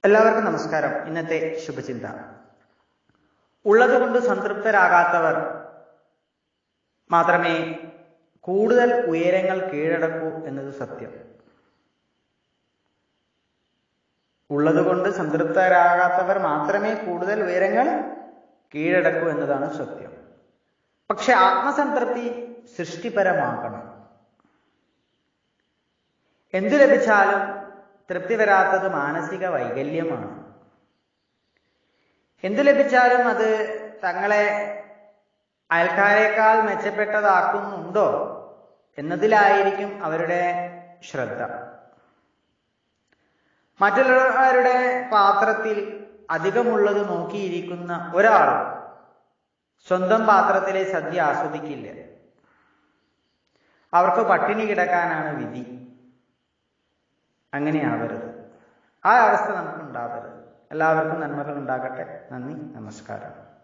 എല്ലാവർക്കും നമസ്കാരം ഇന്നത്തെ ശുഭചിന്ത ഉള്ളതുകൊണ്ട് സംതൃപ്തരാകാത്തവർ മാത്രമേ കൂടുതൽ ഉയരങ്ങൾ കീഴടക്കൂ എന്നത് സത്യം ഉള്ളതുകൊണ്ട് സംതൃപ്തരാകാത്തവർ മാത്രമേ കൂടുതൽ ഉയരങ്ങൾ കീഴടക്കൂ എന്നതാണ് സത്യം പക്ഷെ ആത്മസംതൃപ്തി സൃഷ്ടിപരമാകണം എന്തു ലഭിച്ചാലും തൃപ്തി വരാത്തത് മാനസിക വൈകല്യമാണ് എന്തു ലഭിച്ചാലും അത് തങ്ങളെ അയൽക്കാരേക്കാൾ മെച്ചപ്പെട്ടതാക്കുന്നുണ്ടോ എന്നതിലായിരിക്കും അവരുടെ ശ്രദ്ധ മറ്റുള്ളവരുടെ പാത്രത്തിൽ അധികമുള്ളത് നോക്കിയിരിക്കുന്ന ഒരാൾ സ്വന്തം പാത്രത്തിലെ സദ്യ ആസ്വദിക്കില്ല അവർക്ക് പട്ടിണി കിടക്കാനാണ് വിധി അങ്ങനെയാവരുത് ആ അവസ്ഥ നമുക്ക് ഉണ്ടാവരുത് എല്ലാവർക്കും നന്മകൾ ഉണ്ടാകട്ടെ നന്ദി നമസ്കാരം